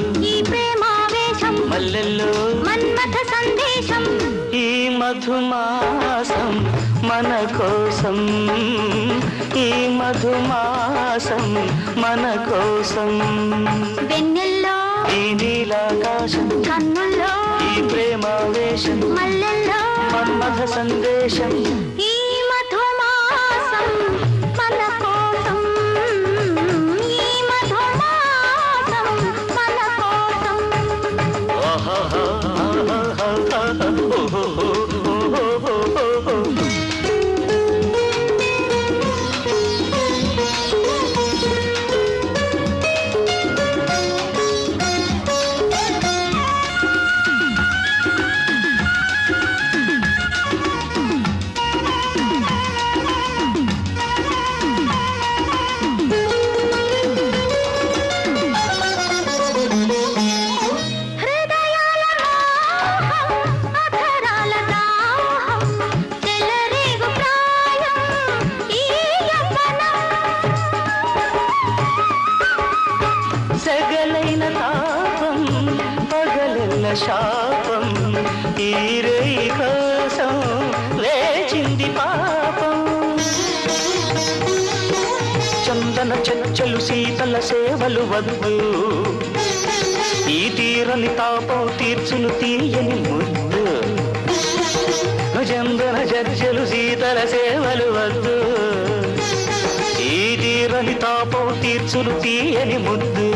ఈ ప్రేమావేశం మల్లెల్లో మన్మథ సందేశం ఈ మధుమాసం మన కోసం ఈ మధుమాసం మన కోసం వెన్నెల్లో ఈ నీలాకాశం కన్నుల్లో ఈ ప్రేమావేశం మల్లెల్లో మన్మథ సందేశం ఈ మధుమాసం మన కోసం ఈ మధుమాసం మన కోసం హృదయాల మోహం అధరాల దాహం చెలరేగు ప్రాయం ఈ యవ్వనం సెగలైన తాపం పగలెల్ల శాపం ఈ రేయి కోసం వేచింది పాపం చందన చచ్చలు శీతల సేవలు వద్దు ఈ తీరని తాపం తీర్చును తీయని ముద్దు చందన చర్చలు శీతల సేవలు వద్దు ఈ తీరని తాపం తీర్చును తీయని ముద్దు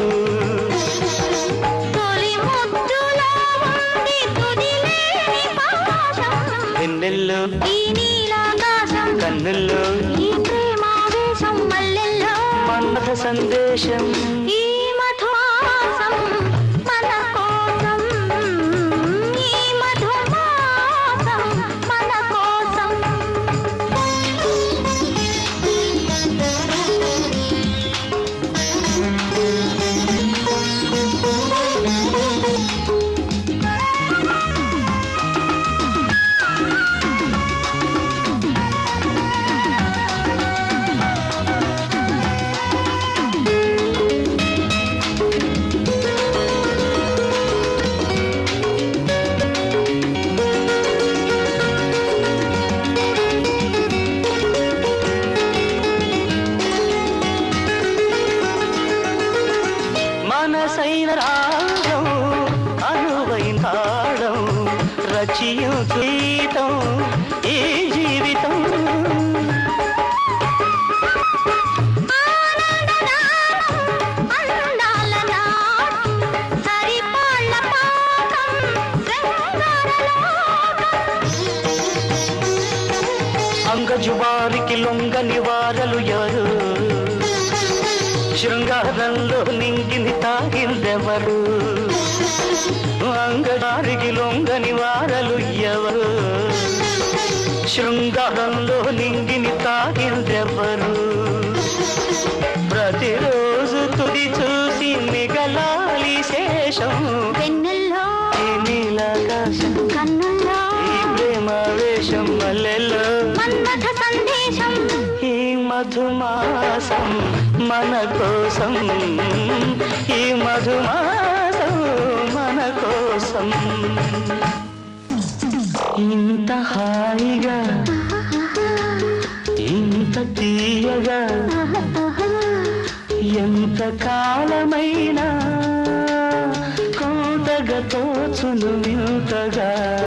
తొలి ముద్దులో ఉంది తుదిలేని పాశం వెన్నెల్లో ఈ నీలాకాశం కన్నుల్లో ఈ ప్రేమావేశం మల్లెల్లో మన్మథ సందేశం ఈ మధుమాసం మన కోసం ఈ మధుమాసం మన కోసం మనసైన రాగం అనువైన తాళం రచయం గీతం ఈ జీవితం అందాల నాటం సరిపాళ్ళ పాకం అంగజువారికి లొంగని వారలు ఎవరు శృంగారంలో నింగిని తాగిందెవరు అంగజారికి లొంగని వారలు ఎవరు శృంగారంలో నింగిని తాగిందెవరు ప్రతిరోజు తుది చూసి మిగలాలి శేషం వెన్నెల్లో ఈ నీలాకాశం కన్నుల్లో ఈ ప్రేమావేశం మల్లెల్లో మన్మథ సందేశం ఈ మధుమాసం మన కోసం ఈ మధుమాసం మన కోసం ఇంత హాయిగా ఇంత తీయగా ఎంత కాలమైనా కొంతగా తోచును వింతగా